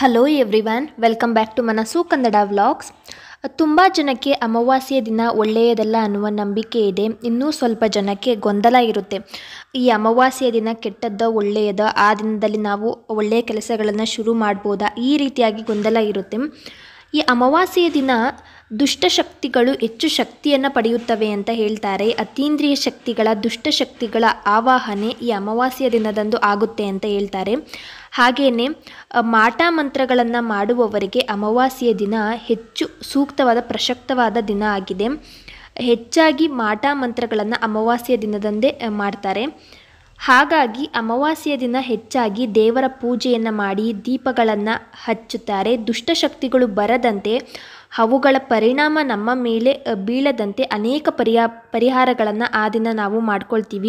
hello everyone welcome back to Manassu Kannada vlogs ತುಂಬ ಜನಕ್ಕೆ ಅಮಾವಾಸ್ಯೆ ದಿನ ಒಳ್ಳೆಯದಲ್ಲ ಅನ್ನುವ ನಂಬಿಕೆ ಇದೆ ಇನ್ನೂ ಸ್ವಲ್ಪ ಜನಕ್ಕೆ ಗೊಂದಲ ಇರುತ್ತೆ ಈ ಅಮಾವಾಸ್ಯೆ ದಿನ ಕೆಟ್ಟದ್ದ ಒಳ್ಳೆಯದ ಆ ದಿನದಲ್ಲಿ ನಾವು ಒಳ್ಳೆಯ ಕೆಲಸಗಳನ್ನು ಶುರು ಮಾಡ್ಬೋದಾ ಈ ರೀತಿಯಾಗಿ ಗೊಂದಲ ಇರುತ್ತೆ ಈ ಅಮಾವಾಸ್ಯೆಯ ದಿನ ದುಷ್ಟಶಕ್ತಿಗಳು ಹೆಚ್ಚು ಶಕ್ತಿಯನ್ನು ಪಡೆಯುತ್ತವೆ ಅಂತ ಹೇಳ್ತಾರೆ ಅತೀಂದ್ರಿಯ ಶಕ್ತಿಗಳ ದುಷ್ಟಶಕ್ತಿಗಳ ಆವಾಹನೆ ಈ ಅಮಾವಾಸ್ಯೆಯ ದಿನದಂದು ಆಗುತ್ತೆ ಅಂತ ಹೇಳ್ತಾರೆ ಹಾಗೆಯೇ ಮಾಟ ಮಂತ್ರಗಳನ್ನು ಮಾಡುವವರಿಗೆ ಅಮಾವಾಸ್ಯೆಯ ದಿನ ಹೆಚ್ಚು ಸೂಕ್ತವಾದ ಪ್ರಸಕ್ತವಾದ ದಿನ ಆಗಿದೆ ಹೆಚ್ಚಾಗಿ ಮಾಟ ಮಂತ್ರಗಳನ್ನು ಅಮಾವಾಸ್ಯೆಯ ದಿನದಂದೇ ಅ, ಮಾಡ್ತಾರೆ ಹಾಗಾಗಿ ಅಮಾವಾಸ್ಯೆಯ ದಿನ ಹೆಚ್ಚಾಗಿ ದೇವರ ಪೂಜೆಯನ್ನು ಮಾಡಿ ದೀಪಗಳನ್ನು ಹಚ್ಚುತ್ತಾರೆ ದುಷ್ಟಶಕ್ತಿಗಳು ಬರದಂತೆ ಅವುಗಳ ಪರಿಣಾಮ ನಮ್ಮ ಮೇಲೆ ಅ, ಬೀಳದಂತೆ ಅನೇಕ ಪರಿಹಾ ಪರಿಹಾರಗಳನ್ನು ಆ ದಿನ ನಾವು ಮಾಡ್ಕೊಳ್ತೀವಿ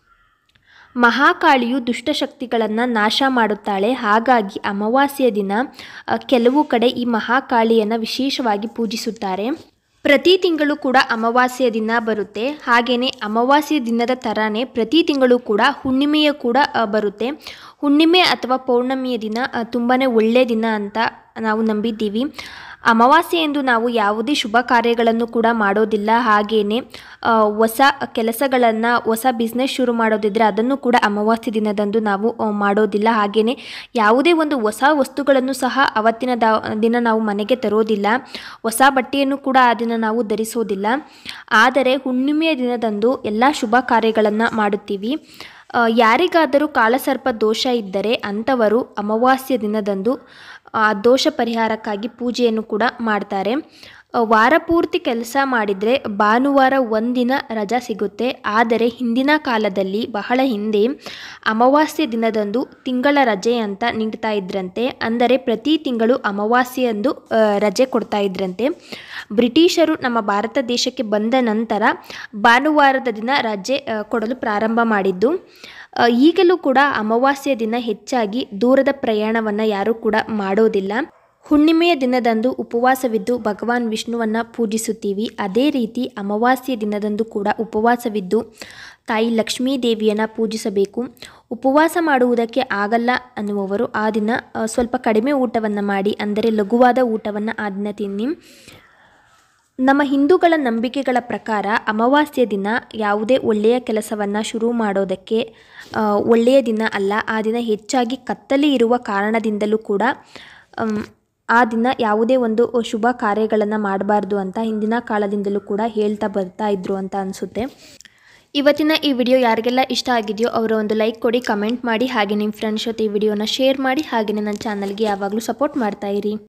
ಮಹಾಕಾಳಿಯು ದುಷ್ಟಶಕ್ತಿಗಳನ್ನು ನಾಶ ಮಾಡುತ್ತಾಳೆ ಹಾಗಾಗಿ ಅಮಾವಾಸ್ಯೆಯ ದಿನ ಅ, ಕೆಲವು ಕಡೆ ಈ ಮಹಾಕಾಳಿಯನ್ನು ವಿಶೇಷವಾಗಿ ಪೂಜಿಸುತ್ತಾರೆ ಪ್ರತಿ ತಿಂಗಳು ಕೂಡ ಅಮಾವಾಸ್ಯೆಯ ದಿನ ಬರುತ್ತೆ ಹಾಗೆಯೇ ಅಮಾವಾಸ್ಯೆ ದಿನದ ಥರನೇ ಪ್ರತಿ ತಿಂಗಳು ಕೂಡ ಹುಣ್ಣಿಮೆಯ ಕೂಡ ಅ, ಬರುತ್ತೆ ಹುಣ್ಣಿಮೆ ಅಥವಾ ಪೌರ್ಣಮಿಯ ದಿನ ತುಂಬಾ ಒಳ್ಳೆಯ ದಿನ ಅಂತ ನಾವು ನಂಬಿದ್ದೀವಿ ಅಮಾವಾಸ್ಯೆ ಎಂದು ನಾವು ಯಾವುದೇ ಶುಭ ಕಾರ್ಯಗಳನ್ನು ಕೂಡ ಮಾಡೋದಿಲ್ಲ ಹಾಗೆಯೇ ಹೊಸ ಕೆಲಸಗಳನ್ನು ಹೊಸ ಬಿಸ್ನೆಸ್ ಶುರು ಮಾಡೋದಿದ್ರೆ ಅದನ್ನು ಕೂಡ ಅಮಾವಾಸ್ಯೆ ದಿನದಂದು ನಾವು ಆ, ಮಾಡೋದಿಲ್ಲ ಹಾಗೆಯೇ ಯಾವುದೇ ಒಂದು ಹೊಸ ವಸ್ತುಗಳನ್ನು ಸಹ ಅವತ್ತಿನ ದಾ ದಿನ ನಾವು ಮನೆಗೆ ತರೋದಿಲ್ಲ ಹೊಸ ಬಟ್ಟೆಯನ್ನು ಕೂಡ ಆ ದಿನ ನಾವು ಧರಿಸೋದಿಲ್ಲ ಆದರೆ ಹುಣ್ಣಿಮೆಯ ದಿನದಂದು ಎಲ್ಲ ಶುಭ ಕಾರ್ಯಗಳನ್ನು ಮಾಡುತ್ತೀವಿ ಆ, ಯಾರಿಗಾದರೂ ಕಾಳಸರ್ಪ ದೋಷ ಇದ್ದರೆ ಅಂಥವರು ಅಮಾವಾಸ್ಯ ದಿನದಂದು ಆ ದೋಷ ಪರಿಹಾರಕ್ಕಾಗಿ ಪೂಜೆಯನ್ನು ಕೂಡ ಮಾಡ್ತಾರೆ ಆ, ವಾರ ಪೂರ್ತಿ ಕೆಲಸ ಮಾಡಿದರೆ ಭಾನುವಾರ ಒಂದಿನ ರಜಾ ಸಿಗುತ್ತೆ ಆದರೆ ಹಿಂದಿನ ಕಾಲದಲ್ಲಿ ಬಹಳ ಹಿಂದೆ ಅಮಾವಾಸ್ಯೆ ದಿನದಂದು ತಿಂಗಳ ರಜೆ ಅಂತ ನೀಡ್ತಾ ಇದ್ರಂತೆ ಅಂದರೆ ಪ್ರತಿ ತಿಂಗಳು ಅಮಾವಾಸ್ಯೆಯಂದು ಆ, ರಜೆ ಕೊಡ್ತಾ ಇದ್ರಂತೆ ಬ್ರಿಟಿಷರು ನಮ್ಮ ಭಾರತ ದೇಶಕ್ಕೆ ಬಂದ ನಂತರ ಭಾನುವಾರದ ದಿನ ರಜೆ ಆ, ಕೊಡಲು ಪ್ರಾರಂಭ ಮಾಡಿದ್ದು ಆ, ಈಗಲೂ ಕೂಡ ಅಮಾವಾಸ್ಯೆ ದಿನ ಹೆಚ್ಚಾಗಿ ದೂರದ ಪ್ರಯಾಣವನ್ನು ಯಾರೂ ಕೂಡ ಮಾಡೋದಿಲ್ಲ ಹುಣ್ಣಿಮೆಯ ದಿನದಂದು ಉಪವಾಸವಿದ್ದು ಭಗವಾನ್ ವಿಷ್ಣುವನ್ನು ಪೂಜಿಸುತ್ತೀವಿ ಅದೇ ರೀತಿ ಅಮಾವಾಸ್ಯೆ ದಿನದಂದು ಕೂಡ ಉಪವಾಸವಿದ್ದು ತಾಯಿ ಲಕ್ಷ್ಮೀ ದೇವಿಯನ್ನು ಪೂಜಿಸಬೇಕು ಉಪವಾಸ ಮಾಡುವುದಕ್ಕೆ ಆಗಲ್ಲ ಅನ್ನುವವರು ಆ ದಿನ ಆ, ಸ್ವಲ್ಪ ಕಡಿಮೆ ಊಟವನ್ನು ಮಾಡಿ ಅಂದರೆ ಲಘುವಾದ ಊಟವನ್ನು ಆ ದಿನ ತಿನ್ನಿ ನಮ್ಮ ಹಿಂದೂಗಳ ನಂಬಿಕೆಗಳ ಪ್ರಕಾರ ಅಮಾವಾಸ್ಯೆ ದಿನ ಯಾವುದೇ ಒಳ್ಳೆಯ ಕೆಲಸವನ್ನು ಶುರು ಮಾಡೋದಕ್ಕೆ ಆ, ಒಳ್ಳೆಯ ದಿನ ಅಲ್ಲ ಆ ದಿನ ಹೆಚ್ಚಾಗಿ ಕತ್ತಲೆ ಇರುವ ಕಾರಣದಿಂದಲೂ ಕೂಡ ಅಮ್, ಆ ದಿನ ಯಾವುದೇ ಒಂದು ಶುಭ ಕಾರ್ಯಗಳನ್ನು ಮಾಡಬಾರ್ದು ಅಂತ ಹಿಂದಿನ ಕಾಲದಿಂದಲೂ ಕೂಡ ಹೇಳ್ತಾ ಬರ್ತಾ ಇದ್ರು ಅಂತ ಅನಿಸುತ್ತೆ ಇವತ್ತಿನ ಈ ವಿಡಿಯೋ ಯಾರಿಗೆಲ್ಲ ಇಷ್ಟ ಆಗಿದೆಯೋ ಅವರ ಒಂದು ಲೈಕ್ ಕೊಡಿ ಕಮೆಂಟ್ ಮಾಡಿ ಹಾಗೆ ನಿಮ್ಮ ಫ್ರೆಂಡ್ಸ್ ಜೊತೆ ಈ ವಿಡಿಯೋನ ಶೇರ್ ಮಾಡಿ ಹಾಗೆಯೇ ನನ್ನ ಚಾನಲ್ಗೆ ಯಾವಾಗಲೂ ಸಪೋರ್ಟ್ ಮಾಡ್ತಾ ಇರಿ